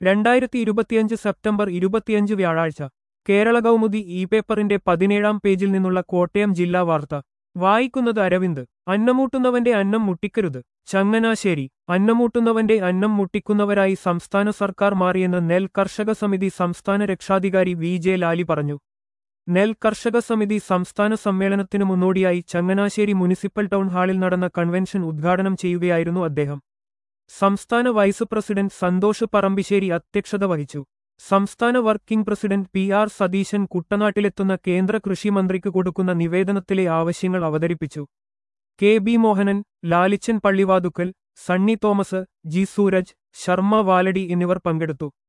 രണ്ടായിരത്തി ഇരുപത്തിയഞ്ച് സെപ്റ്റംബർ ഇരുപത്തിയഞ്ച് വ്യാഴാഴ്ച കേരള കൗമുദി ഇ പേപ്പറിന്റെ പതിനേഴാം പേജിൽ നിന്നുള്ള കോട്ടയം ജില്ലാ വാർത്ത വായിക്കുന്നത് അരവിന്ദ് അന്നമൂട്ടുന്നവന്റെ അന്നം മുട്ടിക്കരുത് ചങ്ങനാശ്ശേരി അന്നമൂട്ടുന്നവന്റെ അന്നം മുട്ടിക്കുന്നവരായി സംസ്ഥാന സർക്കാർ മാറിയെന്ന് നെൽ കർഷക സമിതി സംസ്ഥാന രക്ഷാധികാരി വി ജെ ലാലി പറഞ്ഞു നെൽ കർഷക സമിതി സംസ്ഥാന സമ്മേളനത്തിനു മുന്നോടിയായി ചങ്ങനാശ്ശേരി മുനിസിപ്പൽ ടൗൺ ഹാളിൽ നടന്ന കൺവെൻഷൻ ഉദ്ഘാടനം ചെയ്യുകയായിരുന്നു അദ്ദേഹം സംസ്ഥാന വൈസ് പ്രസിഡന്റ് സന്തോഷ് പറമ്പിശ്ശേരി അധ്യക്ഷത വഹിച്ചു സംസ്ഥാന working president P R Satheesan കുട്ടനാട്ടിലെത്തുന്ന കേന്ദ്ര കൃഷിമന്ത്രിക്ക് കൊടുക്കുന്ന നിവേദനത്തിലെ ആവശ്യങ്ങൾ അവതരിപ്പിച്ചു K B Mohanan Lalichan Pallivathukkal Sunny Thomas G Sooraj Sharma Valady എന്നിവർ പങ്കെടുത്തു